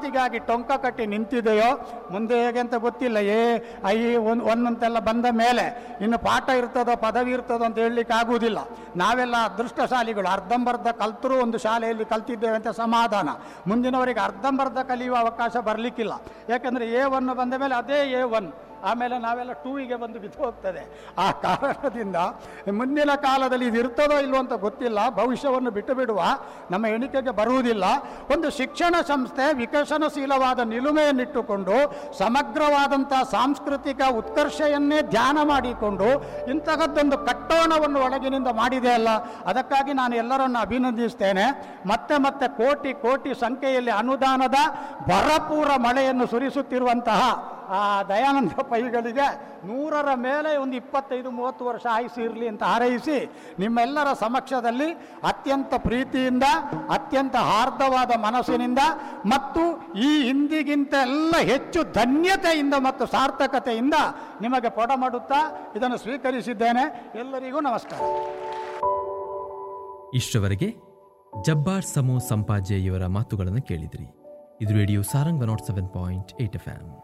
ಮಾತಿಗಾಗಿ ಟೊಂಕ ಕಟ್ಟಿ ನಿಂತಿದೆಯೋ ಮುಂದೆ ಹೇಗೆ ಅಂತ ಗೊತ್ತಿಲ್ಲ ಏ ಐ ಒನ್ ಒನ್ ಅಂತೆಲ್ಲ ಬಂದ ಮೇಲೆ ಇನ್ನು ಪಾಠ ಇರ್ತದೋ ಪದವಿ ಇರ್ತದೋ ಅಂತ ಹೇಳಲಿಕ್ಕೆ ಆಗುವುದಿಲ್ಲ ನಾವೆಲ್ಲ ಅದೃಷ್ಟಶಾಲಿಗಳು ಅರ್ಧಂಬರ್ಧ ಕಲ್ತರೂ ಒಂದು ಶಾಲೆಯಲ್ಲಿ ಕಲ್ತಿದ್ದೇವೆ ಅಂತ ಸಮಾಧಾನ ಮುಂದಿನವರಿಗೆ ಅರ್ಧಂಬರ್ಧ ಕಲಿಯುವ ಅವಕಾಶ ಬರಲಿಕ್ಕಿಲ್ಲ ಯಾಕಂದರೆ ಎ ಒನ್ ಬಂದ ಮೇಲೆ ಅದೇ ಎ ಒನ್ ಆಮೇಲೆ ನಾವೆಲ್ಲ ಟೂವಿಗೆ ಬಂದು ಬಿದ್ದು ಹೋಗ್ತದೆ ಆ ಕಾರಣದಿಂದ ಮುಂದಿನ ಕಾಲದಲ್ಲಿ ಇದು ಇರ್ತದೋ ಇಲ್ವೋ ಅಂತ ಗೊತ್ತಿಲ್ಲ ಭವಿಷ್ಯವನ್ನು ಬಿಟ್ಟು ಬಿಡುವ ನಮ್ಮ ಎಣಿಕೆಗೆ ಬರುವುದಿಲ್ಲ ಒಂದು ಶಿಕ್ಷಣ ಸಂಸ್ಥೆ ವಿಕಸನಶೀಲವಾದ ನಿಲುಮೆಯನ್ನಿಟ್ಟುಕೊಂಡು ಸಮಗ್ರವಾದಂಥ ಸಾಂಸ್ಕೃತಿಕ ಉತ್ಕರ್ಷೆಯನ್ನೇ ಧ್ಯಾನ ಮಾಡಿಕೊಂಡು ಇಂತಹದ್ದೊಂದು ಕಟ್ಟೋಣವನ್ನು ಒಳಗಿನಿಂದ ಮಾಡಿದೆ ಅಲ್ಲ ಅದಕ್ಕಾಗಿ ನಾನು ಎಲ್ಲರನ್ನು ಅಭಿನಂದಿಸ್ತೇನೆ ಮತ್ತೆ ಮತ್ತೆ ಕೋಟಿ ಕೋಟಿ ಸಂಖ್ಯೆಯಲ್ಲಿ ಅನುದಾನದ ಭರಪೂರ ಮಳೆಯನ್ನು ಸುರಿಸುತ್ತಿರುವಂತಹ ಆ ದಯಾನಂದ ಪೈಗಳಿಗೆ ನೂರರ ಮೇಲೆ ಒಂದು ಇಪ್ಪತ್ತೈದು ಮೂವತ್ತು ವರ್ಷ ಆಯುಸ್ಸು ಇರಲಿ ಅಂತ ಹಾರೈಸಿ ನಿಮ್ಮೆಲ್ಲರ ಸಮಕ್ಷದಲ್ಲಿ ಅತ್ಯಂತ ಪ್ರೀತಿಯಿಂದ ಅತ್ಯಂತ ಹಾರ್ದವಾದ ಮನಸ್ಸಿನಿಂದ ಮತ್ತು ಈ ಹಿಂದಿಗಿಂತ ಎಲ್ಲ ಹೆಚ್ಚು ಧನ್ಯತೆಯಿಂದ ಮತ್ತು ಸಾರ್ಥಕತೆಯಿಂದ ನಿಮಗೆ ಪೊಡಮಾಡುತ್ತಾ ಇದನ್ನು ಸ್ವೀಕರಿಸಿದ್ದೇನೆ ಎಲ್ಲರಿಗೂ ನಮಸ್ಕಾರ ಇಷ್ಟವರೆಗೆ ಜಬ್ಬಾರ್ ಸಮೋ ಸಂಪಾಜೆ ಇವರ ಮಾತುಗಳನ್ನು ಕೇಳಿದ್ರಿ ಇದು radio Sarang nought seven point eight F M